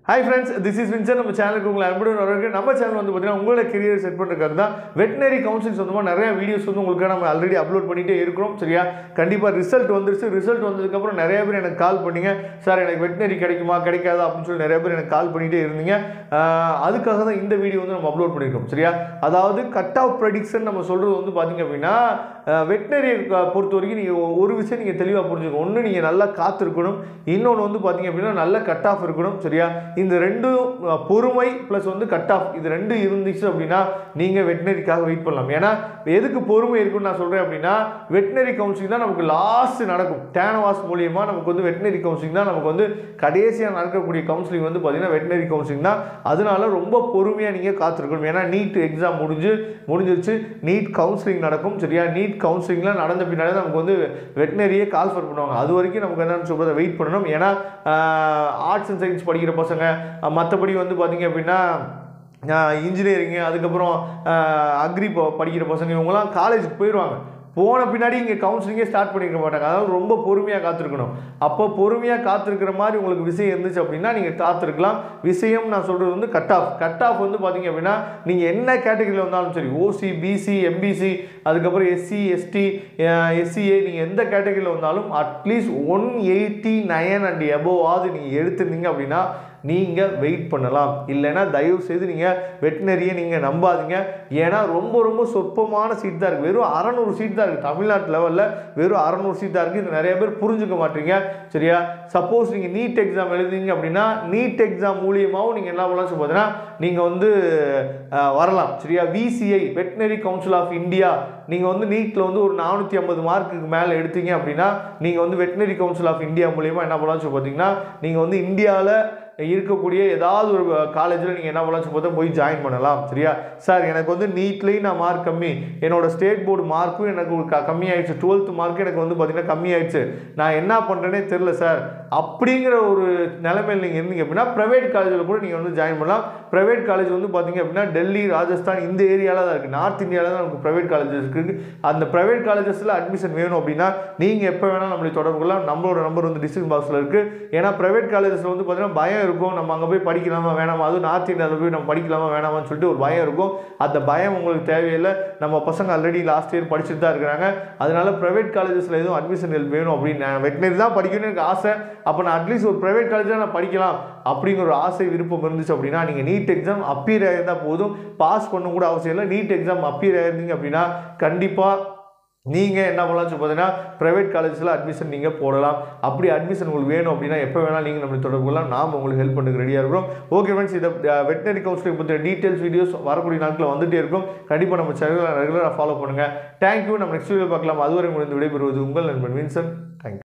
hi friends this is Vinson நம்ம சேனலுக்கு உங்களை அன்புடன் வரவேற்க நம்ம சேனல் வந்து பார்த்தீங்கன்னா உங்களோட கெரியர் செட் பண்ணுறதுக்காக தான் வெட்டினரி கவுன்சிலிங் சொந்தமாக நிறைய வீடியோஸ் வந்து உங்களுக்கு நம்ம ஆல்ரெடி அப்லோட் பண்ணிட்டே இருக்கிறோம் சரியா கண்டிப்பாக ரிசல்ட் வந்துருச்சு ரிசல்ட் வந்ததுக்கப்புறம் நிறைய பேர் எனக்கு கால் பண்ணீங்க சார் எனக்கு வெட்டினரி கிடைக்குமா கிடைக்காதா அப்படின்னு சொல்லி நிறைய பேர் எனக்கு கால் பண்ணிகிட்டே இருந்தீங்க ஆஹ் அதுக்காக தான் இந்த வீடியோ வந்து நம்ம அப்லோட் பண்ணியிருக்கோம் சரியா அதாவது கட் ஆஃப் ப்ரெடிக்ஷன் நம்ம சொல்கிறது வந்து பார்த்தீங்க அப்படின்னா வெட்டினரியை பொறுத்த வரைக்கும் நீங்கள் ஒரு விஷயம் நீங்கள் தெளிவாக புரிஞ்சுக்கணும் ஒன்று நீங்கள் நல்லா காத்திருக்கணும் இன்னொன்று வந்து பார்த்தீங்க அப்படின்னா நல்ல கட் ஆஃப் இருக்கணும் சரியா இந்த ரெண்டும் அஹ், பொறுமை ப்ளஸ் வந்து கட் ஆஃப் இது ரெண்டும் இருந்துச்சு அப்படின்னா நீங்கள் வெட்டினரிக்காக வெயிட் பண்ணலாம் ஏன்னா எதுக்கு பொறுமை இருக்குன்னு நான் சொல்கிறேன் அப்படின்னா வெட்டினரி கவுன்சிலிங் தான் நமக்கு லாஸ்ட் நடக்கும் டேனவாஸ் மூலியமாக நமக்கு வந்து வெட்டினரி கவுன்சிலிங் தான் நமக்கு வந்து கடைசியாக நடக்கக்கூடிய கவுன்சிலிங் வந்து பார்த்தீங்கன்னா வெட்டினரி கவுன்சிலிங் தான் அதனால ரொம்ப பொறுமையாக நீங்கள் காத்திருக்கணும் ஏன்னா நீட் எக்ஸாம் முடிஞ்சு முடிஞ்சிருச்சு நீட் கவுன்சிலிங் நடக்கும் சரியா நீட் கவுன்சிலிங்லாம் நடந்த பின்னாடி நமக்கு வந்து வெட்டினரியே கால்ஃபர் பண்ணுவாங்க அது வரைக்கும் நமக்கு என்னன்னு சொல்கிறத வெயிட் பண்ணணும் ஏன்னா ஆர்ட்ஸ் அண்ட் சயின்ஸ் படிக்கிற பசங்க மற்றபடி வந்து பார்த்தீங்க அப்படின்னா இன்ஜினியரிங்கு அதுக்கப்புறம் அக்ரி படிக்கிற பசங்க இவங்கெல்லாம் காலேஜுக்கு போயிடுவாங்க போன பின்னாடி இங்கே கவுன்சிலிங்கே ஸ்டார்ட் பண்ணிக்க மாட்டாங்க அதனால் ரொம்ப பொறுமையாக காத்திருக்கணும் அப்போ பொறுமையாக காத்திருக்கிற மாதிரி உங்களுக்கு விஷயம் இருந்துச்சு அப்படின்னா நீங்கள் காத்திருக்கலாம் விஷயம் நான் சொல்கிறது வந்து கட் ஆஃப் கட் ஆஃப் வந்து பார்த்தீங்க அப்படின்னா நீங்கள் என்ன கேட்டகரியில் வந்தாலும் சரி ஓசி பிசி எம்பிசி அதுக்கப்புறம் எஸ்சி எஸ்டி எஸ்சிஏ நீங்கள் எந்த கேட்டகரியில் வந்தாலும் at least one eighty nine and எபோவாவது நீங்கள் எடுத்திருந்தீங்க அப்படின்னா நீங்கள் வெயிட் பண்ணலாம் இல்லைன்னா தயவு செய்து நீங்கள் வெட்டினரியை நீங்கள் நம்பாதீங்க ஏன்னா ரொம்ப ரொம்ப சொற்பமான சீட் தான் இருக்குது வெறும் அறநூறு சீட் தான் இருக்குது தமிழ்நாட்டு லெவலில் வெறும் அறநூறு சீட் தான் இருக்குது இது நிறைய பேர் புரிஞ்சுக்க மாட்டீங்க சரியா சப்போஸ் நீங்கள் நீட் எக்ஸாம் எழுதுனீங்க அப்படின்னா நீட் எக்ஸாம் மூலியமாகவும் நீங்கள் என்ன பண்ணலாம் சொல்லி பார்த்தீங்கன்னா நீங்கள் வந்து அஹ், வரலாம் சரியா VCI veterinary council of India நீங்கள் வந்து நீட்டில் வந்து ஒரு நானூற்றி ஐம்பது மார்க்குக்கு மேலே எடுத்தீங்க அப்படின்னா நீங்கள் வந்து வெட்டினரி கவுன்சில் ஆஃப் இந்தியா மூலியமாக என்ன பண்ணலாம் சொல்லி பார்த்தீங்கன்னா நீங்கள் வந்து இந்தியாவில் இருக்கக்கூடிய ஏதாவது ஒரு காலேஜில் நீங்கள் என்ன பண்ணலாம் சொல்லி பார்த்தா போய் ஜாயின் பண்ணலாம் சரியா சார் எனக்கு வந்து நீட்லேயும் நான் மார்க் கம்மி என்னோட ஸ்டேட் போர்டு மார்க்கும் எனக்கு ஒரு க- கம்மி ஆயிடுச்சு டுவெல்த் மார்க் எனக்கு வந்து பார்த்தீங்கன்னா கம்மி ஆயிடுச்சு நான் என்ன பண்ணுறேனே தெரில சார் அப்படிங்கிற ஒரு நிலைமையில் நீங்கள் இருந்தீங்க அப்படின்னா ப்ரைவேட் காலேஜில் கூட நீங்கள் வந்து ஜாயின் பண்ணலாம் ப்ரைவேட் காலேஜ் வந்து பார்த்தீங்க அப்படின்னா டெல்லி ராஜஸ்தான் இந்த ஏரியாவில் தான் இருக்குது நார்த் இந்தியாவில் தான் நமக்கு ப்ரைவேட் காலேஜஸ் இருக்குது அந்த ப்ரைவேட் காலேஜஸில் அட்மிஷன் வேணும் அப்படின்னா நீங்கள் எப்போ வேணால் நம்மளை தொடர்பு கொள்ளலாம் நம்மளோட நம்பர் வந்து டிஸ்ட்ரிக்ட் பாக்ஸில் இருக்குது ஏன்னா ப்ரைவேட் காலேஜஸில் வந்து பார்த்தீங்கன்னா பயம் இருக்கும் நம்ம அங்கே போய் படிக்கலாமா வேணாமா அதுவும் நார்த் இந்தியாவில் போய் நம்ம படிக்கலாமா வேணாமான்னு சொல்லிட்டு ஒரு பயம் இருக்கும் அந்த பயம் உங்களுக்கு தேவையில்லை நம்ம பசங்க ஆல்ரெடி லாஸ்ட் இயர் படிச்சுட்டு தான் இருக்கிறாங்க அதனால ப்ரைவேட் காலேஜஸில் எதுவும் அட்மிஷன் ஹெல்ப் வேணும் அப்படின்னு நான் வெட்டினரி தான் படிக்கணும்னு எனக்கு ஆசை அப்போ நான் அட்லீஸ்ட் ஒரு ப்ரைவேட் காலேஜில் நான் படிக்கலாம் அப்படிங்கிற ஒரு ஆசை விருப்பம் இருந்துச்சு அப்படின்னா நீங்கள் நீட் எக்ஸாம் அப்பியர் ஆயிருந்தால் போதும் பாஸ் பண்ண கூட அவசியம் இல்லை நீட் எக்ஸாம் அப்பியர் ஆயிருந்தீங்க அப்படின்னா கண்டிப்பாக நீங்கள் என்ன பண்ணலாம் சொல்லி பார்த்தீங்கன்னா ப்ரைவேட் காலேஜில் அட்மிஷன் நீங்கள் போடலாம் அப்படி அட்மிஷன் உங்களுக்கு வேணும் அப்படின்னா எப்போ வேணால் நீங்கள் நம்மளை தொடர்பு கொள்ளலாம் நாம் உங்களுக்கு ஹெல்ப் பண்ணுறதுக்கு ரெடியாக இருக்கிறோம் ஓகே ஃப்ரெண்ட்ஸ் இதை வெட்டினரி கவுன்சிலிங் பற்றிய டீட்டெயில்ஸ் வீடியோஸ் வரக்கூடிய நாட்களில் வந்துட்டே இருக்கும் கண்டிப்பாக நம்ம சேனலில் ரெகுலராக ஃபாலோ பண்ணுங்கள் தேங்க்யூ நம்ம நெக்ஸ்ட் வீடியோ பார்க்கலாம் அதுவரை முடிந்து விடைபெறுவது உங்கள் நண்பன் வின்சன் தேங்க்யூ